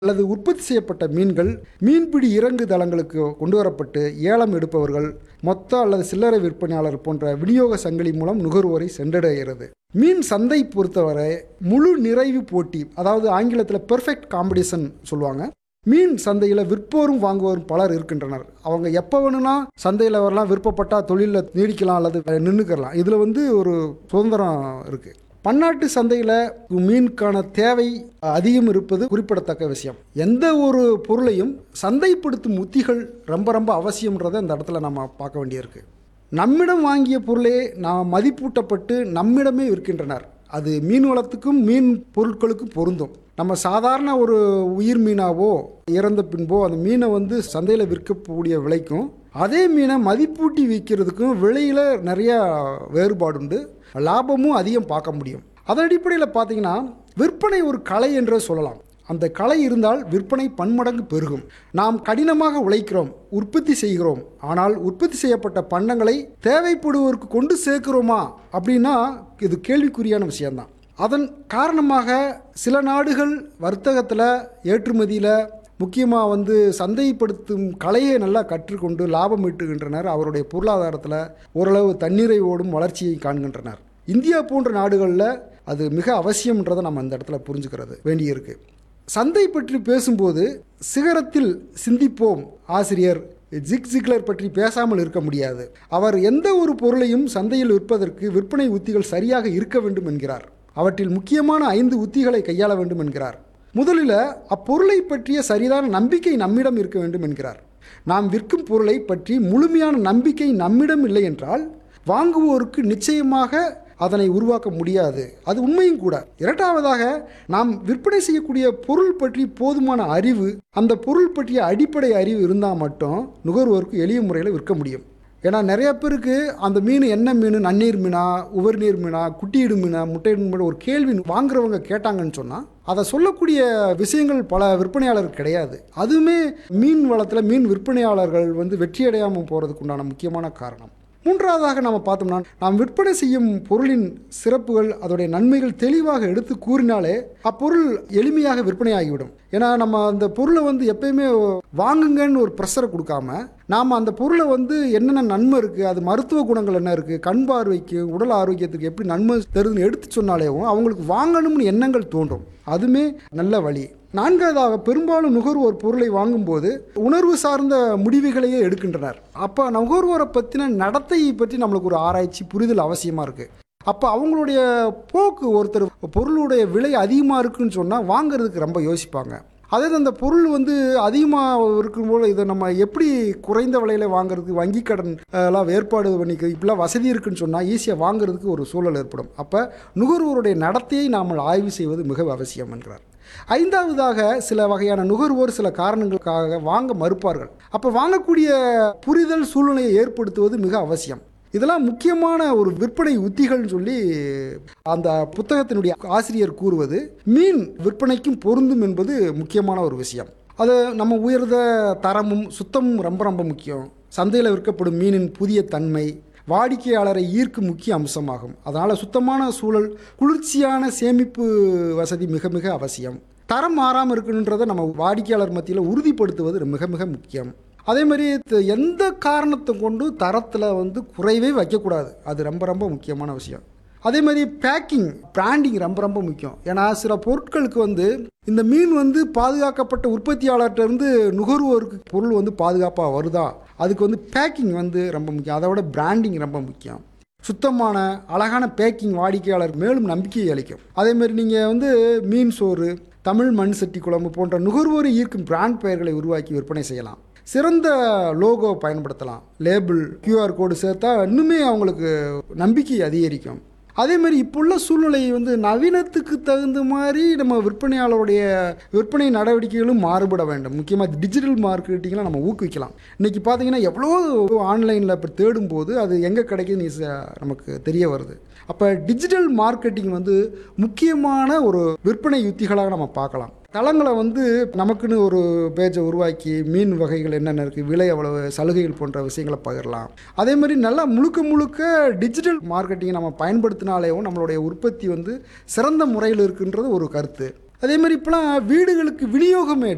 அல்லது உற்பத்தி செய்யப்பட்ட மீன்கள் மீன்பிடி இறங்கு தளங்களுக்கு கொண்டு வரப்பட்டு ஏலம் எடுப்பவர்கள் மொத்த அல்லது சில்லறை விற்பனையாளர் போன்ற விநியோக சங்கிலி மூலம் நுகர்வோரை சென்றடைகிறது மீன் சந்தை பொறுத்தவரை முழு நிறைவு போட்டி அதாவது ஆங்கிலத்தில் பெர்ஃபெக்ட் காம்படிஷன் சொல்லுவாங்க மீன் சந்தையில் விற்போரும் வாங்குவோரும் பலர் இருக்கின்றனர் அவங்க எப்போ வேணும்னா சந்தையில் வரலாம் விருப்பப்பட்டால் தொழிலில் நீடிக்கலாம் அல்லது நின்றுக்கலாம் இதில் வந்து ஒரு சுதந்திரம் இருக்குது பன்னாட்டு சந்தையில் மீனுக்கான தேவை அதிகம் இருப்பது குறிப்பிடத்தக்க விஷயம் எந்த ஒரு பொருளையும் சந்தைப்படுத்தும் உத்திகள் ரொம்ப ரொம்ப அவசியம்ன்றதை இந்த இடத்துல நம்ம பார்க்க வேண்டியிருக்கு நம்மிடம் வாங்கிய பொருளே நாம் மதிப்பூட்டப்பட்டு நம்மிடமே விற்கின்றனர் அது மீன் வளத்துக்கும் மீன் பொருட்களுக்கும் பொருந்தும் நம்ம சாதாரண ஒரு உயிர் மீனாவோ இறந்த பின்போ அந்த மீனை வந்து சந்தையில் விற்கக்கூடிய விலைக்கும் அதே மீனை மதிப்பூட்டி விற்கிறதுக்கும் விலையில் நிறைய வேறுபாடுண்டு லாபமும் அதிகம் பார்க்க முடியும் அதன் அடிப்படையில் பார்த்தீங்கன்னா விற்பனை ஒரு கலை என்றே சொல்லலாம் அந்த கலை இருந்தால் விற்பனை பன்மடங்கு பெருகும் நாம் கடினமாக உழைக்கிறோம் உற்பத்தி செய்கிறோம் ஆனால் உற்பத்தி செய்யப்பட்ட பண்டங்களை தேவைப்படுவோருக்கு கொண்டு சேர்க்கிறோமா அப்படின்னா இது கேள்விக்குறியான விஷயம்தான் அதன் காரணமாக சில நாடுகள் வர்த்தகத்தில் ஏற்றுமதியில் முக்கியமாக வந்து சந்தைப்படுத்தும் கலையை நல்லா கற்றுக்கொண்டு லாபம் ஈட்டுகின்றனர் அவருடைய பொருளாதாரத்தில் ஓரளவு தண்ணீரை ஓடும் வளர்ச்சியை காண்கின்றனர் இந்தியா போன்ற நாடுகளில் அது மிக அவசியம்ன்றதை நம்ம இந்த இடத்துல புரிஞ்சுக்கிறது வேண்டியிருக்கு சந்தை பற்றி பேசும்போது சிகரத்தில் சிந்திப்போம் ஆசிரியர் ஜிக் ஜிக்லர் பற்றி பேசாமல் இருக்க முடியாது அவர் எந்த ஒரு பொருளையும் சந்தையில் விற்பதற்கு விற்பனை உத்திகள் சரியாக இருக்க வேண்டும் என்கிறார் அவற்றில் முக்கியமான ஐந்து உத்திகளை கையாள வேண்டும் என்கிறார் முதலில் அப்பொருளை பற்றிய சரிதான நம்பிக்கை நம்மிடம் இருக்க வேண்டும் என்கிறார் நாம் விற்கும் பொருளை பற்றி முழுமையான நம்பிக்கை நம்மிடம் இல்லை என்றால் வாங்குவோருக்கு நிச்சயமாக அதனை உருவாக்க முடியாது அது உண்மையும் கூட இரண்டாவதாக நாம் விற்பனை செய்யக்கூடிய பொருள் பற்றி போதுமான அறிவு அந்த பொருள் பற்றிய அடிப்படை அறிவு இருந்தால் மட்டும் நுகர்வோருக்கு எளிய முறையில் விற்க முடியும் ஏன்னா நிறைய பேருக்கு அந்த மீன் என்ன மீன் நன்னீர் மீனா உவர்நீர் மீனா குட்டியிடும் மீனா முட்டையிடும் மீனா ஒரு கேள்வி வாங்குறவங்க கேட்டாங்கன்னு சொன்னால் அதை சொல்லக்கூடிய விஷயங்கள் பல விற்பனையாளர் கிடையாது அதுவுமே மீன் வளத்தில் மீன் விற்பனையாளர்கள் வந்து வெற்றியடையாமல் போகிறதுக்கு உண்டான முக்கியமான காரணம் மூன்றாவதாக நம்ம பார்த்தோம்னா நாம் விற்பனை செய்யும் பொருளின் சிறப்புகள் அதோடைய நன்மைகள் தெளிவாக எடுத்து கூறினாலே அப்பொருள் எளிமையாக விற்பனையாகிவிடும் ஏன்னா நம்ம அந்த பொருளை வந்து எப்பயுமே வாங்குங்கன்னு ஒரு ப்ரெஷரை கொடுக்காம நாம் அந்த பொருளை வந்து என்னென்ன நன்மை இருக்குது அது மருத்துவ குணங்கள் என்ன இருக்குது கண் பார்வைக்கு உடல் ஆரோக்கியத்துக்கு எப்படி நன்மை தருதுன்னு எடுத்து சொன்னாலேவும் அவங்களுக்கு வாங்கணும்னு எண்ணங்கள் தோன்றும் அதுமே நல்ல வழி நான்காவதாக பெரும்பாலும் நுகர்வோர் பொருளை வாங்கும்போது உணர்வு சார்ந்த முடிவுகளையே எடுக்கின்றனர் அப்போ நுகர்வோரை பற்றின நடத்தையை பற்றி நம்மளுக்கு ஒரு ஆராய்ச்சி புரிதல் அவசியமாக இருக்குது அப்போ அவங்களுடைய போக்கு ஒருத்தர் பொருளுடைய விலை அதிகமாக இருக்குன்னு சொன்னால் வாங்குறதுக்கு ரொம்ப யோசிப்பாங்க அதே அந்த பொருள் வந்து அதிகமாக இருக்கும்போது இதை நம்ம எப்படி குறைந்த விலையில் வாங்குறதுக்கு வங்கி கடன் எல்லாம் ஏற்பாடு பண்ணிக்க இப்படிலாம் வசதி இருக்குன்னு சொன்னால் ஈஸியாக வாங்குறதுக்கு ஒரு சூழல் ஏற்படும் அப்போ நுகர்வோருடைய நடத்தையை நாம் ஆய்வு செய்வது மிக அவசியம் என்கிறார் ஐந்தாவதாக சில வகையான நுகர்வோர் சில காரணங்களுக்காக வாங்க மறுப்பார்கள் அப்போ வாங்கக்கூடிய புரிதல் சூழ்நிலையை ஏற்படுத்துவது மிக அவசியம் இதெல்லாம் முக்கியமான ஒரு விற்பனை உத்திகள்னு சொல்லி அந்த புத்தகத்தினுடைய ஆசிரியர் கூறுவது மீன் விற்பனைக்கும் பொருந்தும் என்பது முக்கியமான ஒரு விஷயம் அது நம்ம உயர்ந்த தரமும் சுத்தமும் ரொம்ப ரொம்ப முக்கியம் சந்தையில் விற்கப்படும் மீனின் புதிய தன்மை வாடிக்கையாளரை ஈர்க்கும் முக்கிய அம்சமாகும் அதனால் சுத்தமான சூழல் குளிர்ச்சியான சேமிப்பு வசதி மிக மிக அவசியம் தரம் மாறாமல் இருக்கணுன்றதை நம்ம வாடிக்கையாளர் மத்தியில் உறுதிப்படுத்துவது மிக மிக முக்கியம் அதே மாதிரி எந்த காரணத்தை கொண்டு தரத்தில் வந்து குறைவே வைக்கக்கூடாது அது ரொம்ப ரொம்ப முக்கியமான விஷயம் அதே மாதிரி பேக்கிங் பிராண்டிங் ரொம்ப ரொம்ப முக்கியம் ஏன்னா சில பொருட்களுக்கு வந்து இந்த மீன் வந்து பாதுகாக்கப்பட்ட உற்பத்தியாளர்கிட்ட இருந்து நுகர்வோருக்கு பொருள் வந்து பாதுகாப்பாக வருதா அதுக்கு வந்து பேக்கிங் வந்து ரொம்ப முக்கியம் அதை விட பிராண்டிங் ரொம்ப முக்கியம் சுத்தமான அழகான பேக்கிங் வாடிக்கையாளர் மேலும் நம்பிக்கையை அளிக்கும் அதேமாதிரி நீங்கள் வந்து மீன் சோறு தமிழ் மண் சட்டி குழம்பு போன்ற நுகர்வோரை ஈர்க்கும் பிராண்ட் பெயர்களை உருவாக்கி விற்பனை செய்யலாம் சிறந்த லோகோ பயன்படுத்தலாம் லேபிள் கியூஆர் கோடு சேர்த்தா இன்னுமே அவங்களுக்கு நம்பிக்கை அதிகரிக்கும் அதே மாதிரி இப்போ உள்ள சூழ்நிலை வந்து நவீனத்துக்கு தகுந்த மாதிரி நம்ம விற்பனையாளருடைய விற்பனை நடவடிக்கைகளும் மாறுபட வேண்டும் முக்கியமாக டிஜிட்டல் மார்க்கெட்டிங்லாம் நம்ம ஊக்குவிக்கலாம் இன்றைக்கி பார்த்தீங்கன்னா எவ்வளோ ஆன்லைனில் இப்போ தேடும்போது அது எங்கே கிடைக்குதுன்னு நமக்கு தெரிய வருது அப்போ டிஜிட்டல் மார்க்கெட்டிங் வந்து முக்கியமான ஒரு விற்பனை யுத்திகளாக நம்ம பார்க்கலாம் தளங்களை வந்து நமக்குன்னு ஒரு பேஜை உருவாக்கி மீன் வகைகள் என்னென்ன இருக்குது விலை எவ்வளவு சலுகைகள் போன்ற விஷயங்களை பகிரலாம் அதே மாதிரி நல்லா முழுக்க முழுக்க டிஜிட்டல் மார்க்கெட்டிங்கை நம்ம பயன்படுத்தினாலேயும் நம்மளுடைய உற்பத்தி வந்து சிறந்த முறையில் இருக்குன்றது ஒரு கருத்து அதே மாதிரி இப்போலாம் வீடுகளுக்கு விநியோகமே